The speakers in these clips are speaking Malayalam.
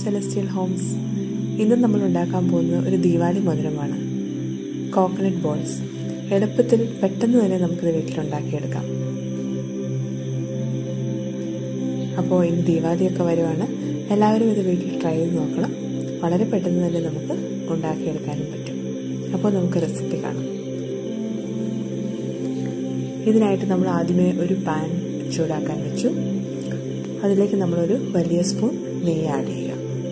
സെലസ്റ്റിയൽ ഹോംസ് ഇന്ന് നമ്മൾ ഉണ്ടാക്കാൻ പോകുന്നത് ഒരു ദീപാവലി മധുരമാണ് കോക്കനട്ട് ബോൾസ് എളുപ്പത്തിൽ പെട്ടെന്ന് തന്നെ നമുക്കിത് വീട്ടിലുണ്ടാക്കിയെടുക്കാം അപ്പോൾ ഇന്ന് ദീപാവലിയൊക്കെ വരുവാണ് എല്ലാവരും ഇത് വീട്ടിൽ ട്രൈ ചെയ്ത് നോക്കണം വളരെ പെട്ടെന്ന് തന്നെ നമുക്ക് ഉണ്ടാക്കിയെടുക്കാനും പറ്റും അപ്പോൾ നമുക്ക് റെസിപ്പി കാണാം ഇതിനായിട്ട് നമ്മൾ ആദ്യമേ ഒരു പാൻ ചൂടാക്കാൻ വെച്ചു അതിലേക്ക് നമ്മളൊരു വലിയ സ്പൂൺ നെയ്യ് ആഡ് ചെയ്യുക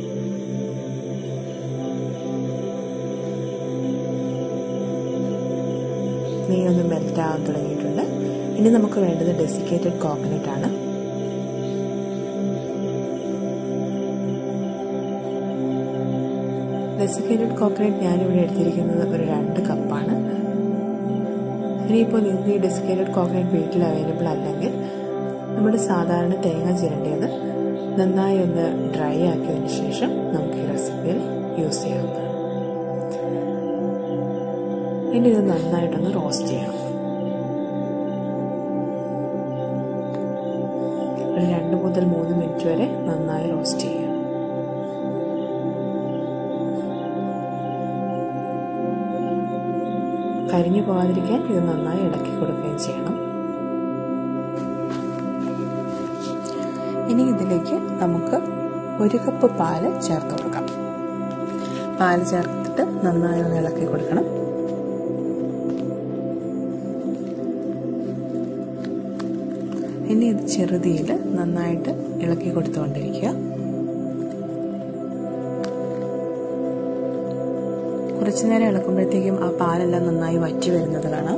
നെയ്യ് ഒന്ന് മെൽറ്റ് ആവാൻ തുടങ്ങിയിട്ടുണ്ട് ഇനി നമുക്ക് വേണ്ടത് ഡെസിക്കേറ്റഡ് കോക്കനട്ട് ആണ് ഡെസിക്കേറ്റഡ് കോക്കനട്ട് ഞാനിവിടെ എടുത്തിരിക്കുന്നത് ഒരു രണ്ട് കപ്പാണ് ഇനിയിപ്പോൾ നിങ്ങൾക്ക് ഈ ഡെസിക്കേറ്റഡ് കോക്കനട്ട് വീട്ടിൽ അവൈലബിൾ അല്ലെങ്കിൽ നമ്മുടെ സാധാരണ തേങ്ങ ചിരണ്ടിയത് നന്നായി ഒന്ന് ഡ്രൈ ആക്കിയതിന് ശേഷം നമുക്ക് ഈ റെസിപ്പിയിൽ യൂസ് ചെയ്യാവുന്നതാണ് ഇനി ഇത് നന്നായിട്ടൊന്ന് റോസ്റ്റ് ചെയ്യണം ഒരു രണ്ട് മുതൽ മൂന്ന് മിനിറ്റ് വരെ നന്നായി റോസ്റ്റ് ചെയ്യണം കരിഞ്ഞു പോകാതിരിക്കാൻ ഇത് നന്നായി ഇളക്കി കൊടുക്കുകയും ചെയ്യണം ഇനി ഇതിലേക്ക് നമുക്ക് ഒരു കപ്പ് പാല് ചേർത്ത് കൊടുക്കാം പാല് ചേർത്തിട്ട് നന്നായി ഒന്ന് ഇളക്കി കൊടുക്കണം ഇനി ഇത് ചെറുതിയിൽ നന്നായിട്ട് ഇളക്കി കൊടുത്തുകൊണ്ടിരിക്കുക കുറച്ചു നേരം ഇളക്കുമ്പോഴത്തേക്കും ആ പാലെല്ലാം നന്നായി വറ്റി വരുന്നത് കാണാം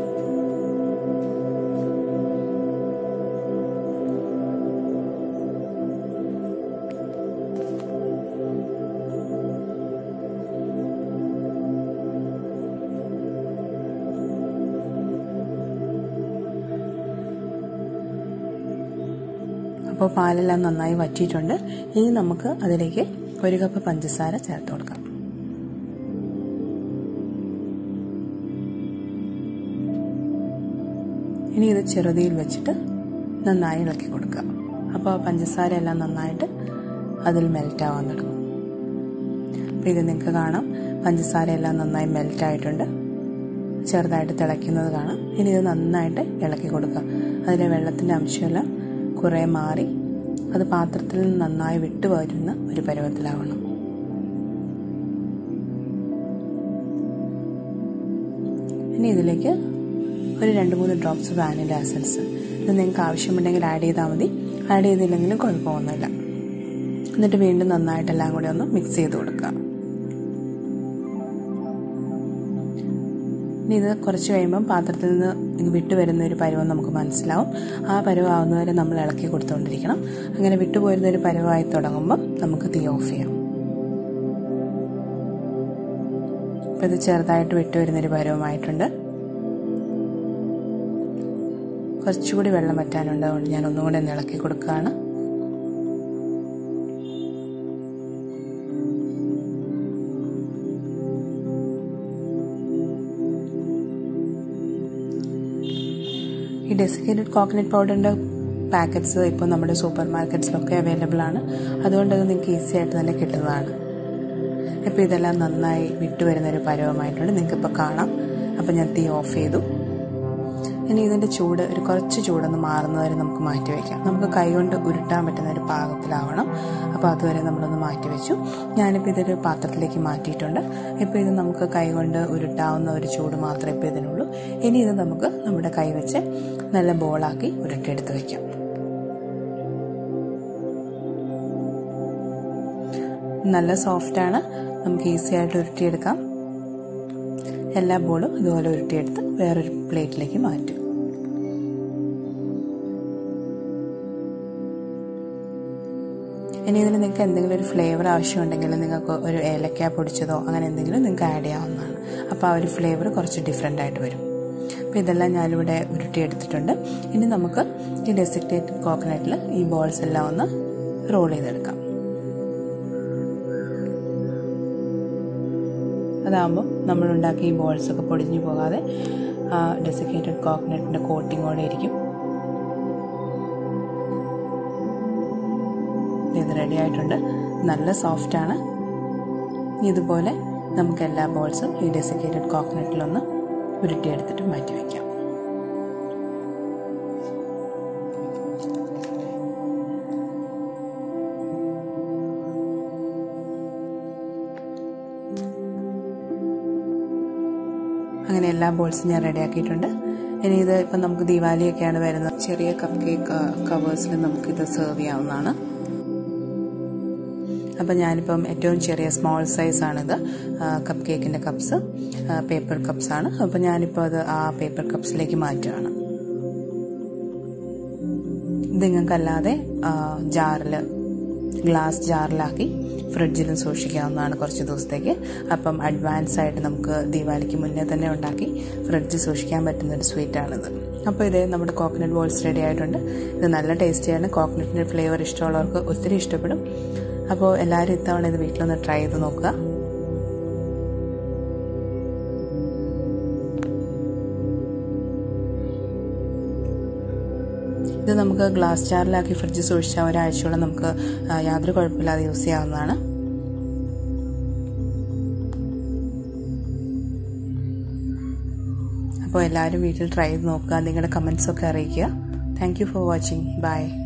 അപ്പോൾ പാലെല്ലാം നന്നായി വറ്റിയിട്ടുണ്ട് ഇനി നമുക്ക് അതിലേക്ക് ഒരു കപ്പ് പഞ്ചസാര ചേർത്ത് കൊടുക്കാം ഇനി ഇത് ചെറുതിയിൽ വെച്ചിട്ട് നന്നായി ഇളക്കി കൊടുക്കുക അപ്പോൾ പഞ്ചസാര എല്ലാം നന്നായിട്ട് അതിൽ മെൽറ്റ് ആവാൻ തുടങ്ങും അപ്പോൾ ഇത് നിങ്ങൾക്ക് കാണാം പഞ്ചസാര എല്ലാം നന്നായി മെൽറ്റ് ആയിട്ടുണ്ട് ചെറുതായിട്ട് തിളയ്ക്കുന്നത് കാണാം ഇനി ഇത് നന്നായിട്ട് ഇളക്കി കൊടുക്കുക അതിലെ വെള്ളത്തിൻ്റെ അംശമെല്ലാം കുറേ മാറി അത് പാത്രത്തിൽ നിന്ന് നന്നായി വിട്ടു വരുന്ന ഒരു പരുവത്തിലാവണം ഇനി ഇതിലേക്ക് ഒരു രണ്ട് മൂന്ന് ഡ്രോപ്സ് വാനില എസൻസ് ഇത് നിങ്ങൾക്ക് ആവശ്യമുണ്ടെങ്കിൽ ആഡ് ചെയ്താൽ മതി ആഡ് ചെയ്തില്ലെങ്കിലും കുഴപ്പമൊന്നുമില്ല എന്നിട്ട് വീണ്ടും നന്നായിട്ട് എല്ലാം കൂടി ഒന്ന് മിക്സ് ചെയ്ത് കൊടുക്കുക ഇനി ഇത് കുറച്ച് കഴിയുമ്പം പാത്രത്തിൽ നിന്ന് വിട്ടു വരുന്ന ഒരു പരുവം നമുക്ക് മനസ്സിലാവും ആ പരുവാവുന്നവരെ നമ്മൾ ഇളക്കി കൊടുത്തുകൊണ്ടിരിക്കണം അങ്ങനെ വിട്ടുപോരുന്ന ഒരു പരുവായി തുടങ്ങുമ്പം നമുക്ക് തീ ഓഫ് ചെയ്യാം അപ്പോൾ ഇത് ചെറുതായിട്ട് വിട്ടുവരുന്നൊരു പരുവമായിട്ടുണ്ട് കുറച്ചുകൂടി വെള്ളം വറ്റാനുണ്ട് അതുകൊണ്ട് ഞാൻ ഒന്നുകൂടി ഒന്ന് ഇളക്കി കൊടുക്കുകയാണ് ഈ ഡെസിക്കേറ്റഡ് കോക്കനട്ട് പൗഡറിൻ്റെ പാക്കറ്റ്സ് ഇപ്പോൾ നമ്മുടെ സൂപ്പർ മാർക്കറ്റ്സിലൊക്കെ അവൈലബിൾ ആണ് അതുകൊണ്ട് അത് നിങ്ങൾക്ക് ഈസി ആയിട്ട് തന്നെ കിട്ടുന്നതാണ് ഇപ്പോൾ ഇതെല്ലാം നന്നായി വിട്ടുവരുന്നൊരു പരുവമായിട്ടുണ്ട് നിങ്ങൾക്കിപ്പോൾ കാണാം അപ്പോൾ ഞാൻ തീ ഓഫ് ചെയ്തു ഇനി ഇതിൻ്റെ ചൂട് ഒരു കുറച്ച് ചൂടൊന്ന് മാറുന്നവരെ നമുക്ക് മാറ്റി വയ്ക്കാം നമുക്ക് കൈകൊണ്ട് ഉരുട്ടാൻ പറ്റുന്ന ഒരു പാകത്തിലാവണം അപ്പോൾ അതുവരെ നമ്മളൊന്ന് മാറ്റി വെച്ചു ഞാനിപ്പോൾ ഇതൊരു പാത്രത്തിലേക്ക് മാറ്റിയിട്ടുണ്ട് ഇപ്പോൾ ഇത് നമുക്ക് കൈകൊണ്ട് ഉരുട്ടാവുന്ന ഒരു ചൂട് മാത്രമേ ഇപ്പോൾ ഇതിനുള്ളൂ ഇനി ഇത് നമുക്ക് നമ്മുടെ കൈ വെച്ച് നല്ല ബോളാക്കി ഉരുട്ടിയെടുത്ത് വയ്ക്കാം നല്ല സോഫ്റ്റാണ് നമുക്ക് ഈസി ആയിട്ട് ഉരുട്ടിയെടുക്കാം എല്ലാ ബോളും ഇതുപോലെ ഉരുട്ടിയെടുത്ത് വേറൊരു പ്ലേറ്റിലേക്ക് മാറ്റും ഇനി ഇതിൽ നിങ്ങൾക്ക് എന്തെങ്കിലും ഒരു ഫ്ലേവർ ആവശ്യമുണ്ടെങ്കിൽ നിങ്ങൾക്ക് ഒരു ഏലക്ക പൊടിച്ചതോ അങ്ങനെ എന്തെങ്കിലും നിങ്ങൾക്ക് ആഡ് ചെയ്യാവുന്നതാണ് അപ്പോൾ ആ ഒരു ഫ്ലേവർ കുറച്ച് ഡിഫറെൻ്റ് ആയിട്ട് വരും അപ്പോൾ ഇതെല്ലാം ഞാനിവിടെ ഉരുട്ടിയെടുത്തിട്ടുണ്ട് ഇനി നമുക്ക് ഈ ഡെസിക്റ്റേറ്റഡ് കോക്കനട്ടിൽ ഈ ബോൾസ് എല്ലാം ഒന്ന് റോൾ ചെയ്തെടുക്കാം അതാകുമ്പോൾ നമ്മളുണ്ടാക്കിയ ഈ ബോൾസൊക്കെ പൊടിഞ്ഞു പോകാതെ ഡെസിക്കേറ്റഡ് കോക്കനട്ടിൻ്റെ കോട്ടിങ്ങോടെ ഇരിക്കും ഇത് റെഡി ആയിട്ടുണ്ട് നല്ല സോഫ്റ്റാണ് ഇതുപോലെ നമുക്ക് എല്ലാ ബോൾസും ഈ ഡെസിക്കേറ്റഡ് കോക്കനട്ടിലൊന്ന് ഉരുട്ടിയെടുത്തിട്ട് മാറ്റി വയ്ക്കാം അങ്ങനെ എല്ലാ ബോൾസും ഞാൻ റെഡിയാക്കിയിട്ടുണ്ട് ഇനി ഇത് ഇപ്പം നമുക്ക് ദിവാലിയൊക്കെയാണ് വരുന്നത് ചെറിയ കപ്പ് കേക്ക് കവേഴ്സിൽ നമുക്കിത് സെർവ് ചെയ്യാവുന്നതാണ് അപ്പം ഞാനിപ്പം ഏറ്റവും ചെറിയ സ്മോൾ സൈസാണിത് കപ്പ് കേക്കിൻ്റെ കപ്സ് പേപ്പർ കപ്സ് ആണ് അപ്പം ഞാനിപ്പോൾ അത് ആ പേപ്പർ കപ്സിലേക്ക് മാറ്റുകയാണ് ഇത് നിങ്ങൾക്കല്ലാതെ ജാറിൽ ഗ്ലാസ് ജാറിലാക്കി ഫ്രിഡ്ജിലും സൂക്ഷിക്കാവുന്നതാണ് കുറച്ച് ദിവസത്തേക്ക് അപ്പം അഡ്വാൻസ് ആയിട്ട് നമുക്ക് ദീപാവലിക്ക് മുന്നേ തന്നെ ഉണ്ടാക്കി ഫ്രിഡ്ജിൽ സൂക്ഷിക്കാൻ പറ്റുന്ന ഒരു സ്വീറ്റാണിത് അപ്പോൾ ഇത് നമ്മുടെ കോക്കനട്ട് ബോൾസ് റെഡി ആയിട്ടുണ്ട് ഇത് നല്ല ടേസ്റ്റിയാണ് കോക്കനട്ടിൻ്റെ ഫ്ലേവർ ഇഷ്ടമുള്ളവർക്ക് ഒത്തിരി ഇഷ്ടപ്പെടും അപ്പോൾ എല്ലാവരും ഇത്തവണ ഇത് വീട്ടിലൊന്ന് ട്രൈ ചെയ്ത് നോക്കുക ഇത് നമുക്ക് ഗ്ലാസ് ജാറിലാക്കി ഫ്രിഡ്ജിൽ സൂക്ഷിച്ചാൽ ഒരാഴ്ചയോളം നമുക്ക് യാതൊരു കുഴപ്പമില്ലാതെ യൂസ് ചെയ്യാവുന്നതാണ് അപ്പോൾ എല്ലാവരും വീട്ടിൽ ട്രൈ ചെയ്ത് നോക്കുക നിങ്ങളുടെ കമൻസൊക്കെ അറിയിക്കുക thank you for watching by